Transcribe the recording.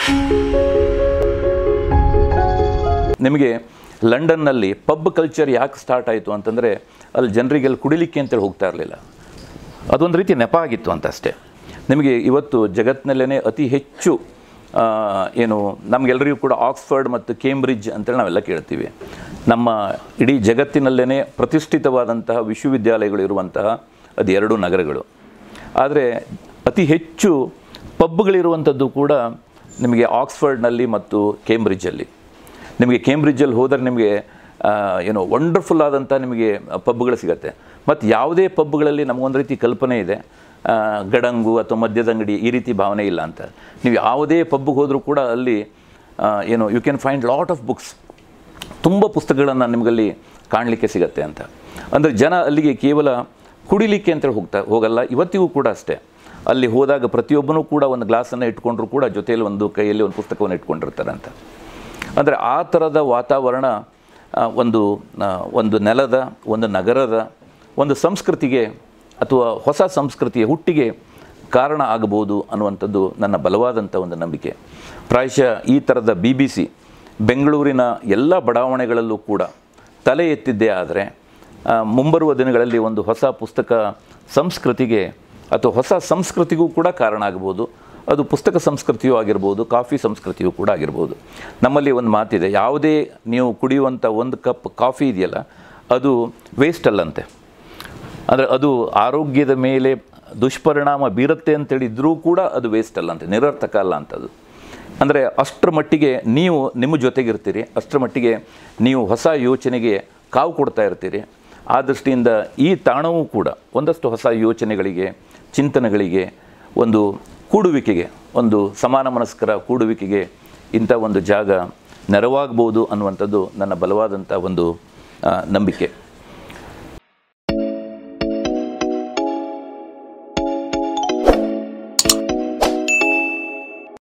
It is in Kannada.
ನಿಮಗೆ ಲಂಡನ್ನಲ್ಲಿ ಪಬ್ ಕಲ್ಚರ್ ಯಾಕೆ ಸ್ಟಾರ್ಟ್ ಆಯಿತು ಅಂತಂದರೆ ಅಲ್ಲಿ ಜನರಿಗೆಲ್ಲ ಕುಡಿಲಿಕ್ಕೆ ಅಂತೇಳಿ ಹೋಗ್ತಾ ಇರಲಿಲ್ಲ ಅದೊಂದು ರೀತಿ ನೆಪ ಆಗಿತ್ತು ಅಂತ ಅಷ್ಟೇ ನಿಮಗೆ ಇವತ್ತು ಜಗತ್ತಿನಲ್ಲೇ ಅತಿ ಹೆಚ್ಚು ಆ, ಏನು ನಮಗೆಲ್ಲರಿಗೂ ಕೂಡ ಆಕ್ಸ್ಫರ್ಡ್ ಮತ್ತು ಕೇಂಬ್ರಿಡ್ಜ್ ಅಂತೇಳಿ ನಾವೆಲ್ಲ ಕೇಳ್ತೀವಿ ನಮ್ಮ ಇಡೀ ಜಗತ್ತಿನಲ್ಲೇ ಪ್ರತಿಷ್ಠಿತವಾದಂತಹ ವಿಶ್ವವಿದ್ಯಾಲಯಗಳು ಇರುವಂತಹ ಅದು ಎರಡು ನಗರಗಳು ಆದರೆ ಅತಿ ಹೆಚ್ಚು ಪಬ್ಗಳಿರುವಂಥದ್ದು ಕೂಡ ನಿಮಗೆ ಆಕ್ಸ್ಫರ್ಡ್ನಲ್ಲಿ ಮತ್ತು ಕೇಂಬ್ರಿಡ್ಜಲ್ಲಿ ನಿಮಗೆ ಕೇಂಬ್ರಿಡ್ಜಲ್ಲಿ ಹೋದರೆ ನಿಮಗೆ ಆ, ಏನು ವಂಡರ್ಫುಲ್ ಆದಂಥ ನಿಮಗೆ ಪಬ್ಗಳು ಸಿಗುತ್ತೆ ಮತ್ತು ಯಾವುದೇ ಪಬ್ಗಳಲ್ಲಿ ನಮಗೊಂದು ರೀತಿ ಕಲ್ಪನೆ ಇದೆ ಆ, ಗಡಂಗು ಅಥವಾ ಮದ್ಯದ ಅಂಗಡಿ ಈ ರೀತಿ ಭಾವನೆ ಇಲ್ಲ ಅಂತ ನೀವು ಯಾವುದೇ ಪಬ್ಗೆ ಹೋದರೂ ಕೂಡ ಅಲ್ಲಿ ಆ, ಏನು you can find lot of books ತುಂಬ ಪುಸ್ತಕಗಳನ್ನು ನಿಮಗಲ್ಲಿ ಕಾಣಲಿಕ್ಕೆ ಸಿಗತ್ತೆ ಅಂತ ಅಂದರೆ ಜನ ಅಲ್ಲಿಗೆ ಕೇವಲ ಕುಡಿಲಿಕ್ಕೆ ಅಂತೇಳಿ ಹೋಗ್ತಾ ಹೋಗಲ್ಲ ಇವತ್ತಿಗೂ ಕೂಡ ಅಷ್ಟೇ ಅಲ್ಲಿ ಹೋದಾಗ ಪ್ರತಿಯೊಬ್ಬನೂ ಕೂಡ ಒಂದು ಗ್ಲಾಸನ್ನು ಇಟ್ಕೊಂಡ್ರು ಕೂಡ ಜೊತೆಯಲ್ಲಿ ಒಂದು ಕೈಯಲ್ಲಿ ಒಂದು ಪುಸ್ತಕವನ್ನು ಇಟ್ಕೊಂಡಿರ್ತಾರೆ ಅಂತ ಅಂದರೆ ಆ ಥರದ ವಾತಾವರಣ ಆ, ಒಂದು ಆ, ಒಂದು ನೆಲದ ಒಂದು ನಗರದ ಒಂದು ಸಂಸ್ಕೃತಿಗೆ ಅಥವಾ ಹೊಸ ಸಂಸ್ಕೃತಿಯ ಹುಟ್ಟಿಗೆ ಕಾರಣ ಆಗಬಹುದು ಅನ್ನುವಂಥದ್ದು ನನ್ನ ಬಲವಾದಂಥ ಒಂದು ನಂಬಿಕೆ ಪ್ರಾಯಶಃ ಈ ಥರದ ಬಿ ಬಿ ಸಿ ಬೆಂಗಳೂರಿನ ಎಲ್ಲ ಬಡಾವಣೆಗಳಲ್ಲೂ ಕೂಡ ತಲೆ ಎತ್ತಿದ್ದೇ ಆದರೆ ಆ, ಮುಂಬರುವ ದಿನಗಳಲ್ಲಿ ಒಂದು ಹೊಸ ಪುಸ್ತಕ ಸಂಸ್ಕೃತಿಗೆ ಅಥವಾ ಹೊಸ ಸಂಸ್ಕೃತಿಗೂ ಕೂಡ ಕಾರಣ ಆಗಬಹುದು ಅದು ಪುಸ್ತಕ ಸಂಸ್ಕೃತಿಯೂ ಆಗಿರ್ಬೋದು ಕಾಫಿ ಸಂಸ್ಕೃತಿಯೂ ಕೂಡ ಆಗಿರ್ಬೋದು ನಮ್ಮಲ್ಲಿ ಒಂದು ಮಾತಿದೆ ಯಾವುದೇ ನೀವು ಕುಡಿಯುವಂಥ ಒಂದು ಕಪ್ ಕಾಫಿ ಇದೆಯಲ್ಲ ಅದು ವೇಸ್ಟ್ ಅಲ್ಲಂತೆ ಅಂದರೆ ಅದು ಆರೋಗ್ಯದ ಮೇಲೆ ದುಷ್ಪರಿಣಾಮ ಬೀರುತ್ತೆ ಅಂತೇಳಿ ಇದ್ರೂ ಕೂಡ ಅದು ವೇಸ್ಟ್ ಅಲ್ಲ ಅಂತ ನಿರರ್ಥಕ ಅಲ್ಲ ಅಂತದು ಅಂದರೆ ಅಷ್ಟರ ಮಟ್ಟಿಗೆ ನೀವು ನಿಮ್ಮ ಜೊತೆಗಿರ್ತೀರಿ ಅಷ್ಟರ ಮಟ್ಟಿಗೆ ನೀವು ಹೊಸ ಯೋಚನೆಗೆ ಕಾವು ಕೊಡ್ತಾ ಇರ್ತೀರಿ ಆ ದೃಷ್ಟಿಯಿಂದ ಈ ತಾಣವೂ ಕೂಡ ಒಂದಷ್ಟು ಹೊಸ ಯೋಚನೆಗಳಿಗೆ ಚಿಂತನೆಗಳಿಗೆ ಒಂದು ಕೂಡುವಿಕೆಗೆ ಒಂದು ಸಮಾನ ಮನಸ್ಕರ ಕೂಡುವಿಕೆಗೆ ಇಂಥ ಒಂದು ಜಾಗ ನೆರವಾಗ್ಬೋದು ಅನ್ನುವಂಥದ್ದು ನನ್ನ ಬಲವಾದಂಥ ಒಂದು ಆ, ನಂಬಿಕೆ